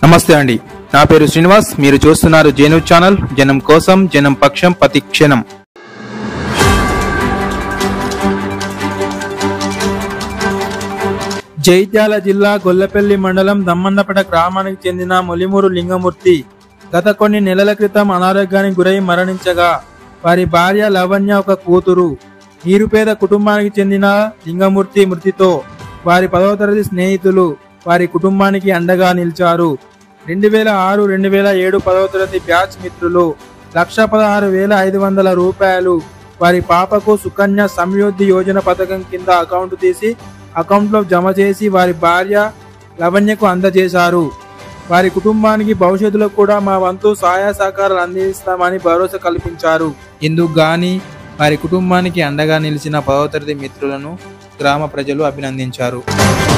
నమస్తే అండి నా పేరు శ్రీనివాస్ మీరు చూస్తున్నారు జేను ఛానల్ జనం కోసం జనం పక్షం ప్రతి క్షణం జైత్యాల జిల్లా గొల్లపల్లి మండలం దమ్మన్నపేట గ్రామానికి చెందిన మొలిమూరు లింగమూర్తి గత కొన్ని నెలల క్రితం అనారోగ్యానికి గురై మరణించగా వారి భార్య లవణ్య ఒక కూతురు నీరుపేద కుటుంబానికి చెందిన లింగమూర్తి మృతితో వారి పదవ తరగతి స్నేహితులు వారి కుటుంబానికి అండగా నిలిచారు రెండు వేల ఆరు రెండు వేల ఏడు పదవ తరగతి బ్యాచ్ మిత్రులు లక్ష పదహారు వేల ఐదు వందల రూపాయలు వారి పాపకు సుకన్య సమృద్ధి యోజన పథకం కింద అకౌంట్ తీసి అకౌంట్లో జమ చేసి వారి భార్య లవణ్యకు అందజేశారు వారి కుటుంబానికి భవిష్యత్తులో కూడా మా వంతు సహాయ సహకారాలు అందిస్తామని భరోసా కల్పించారు ఇందుకు గాని వారి కుటుంబానికి అండగా నిలిచిన పదవ తరగతి మిత్రులను గ్రామ ప్రజలు అభినందించారు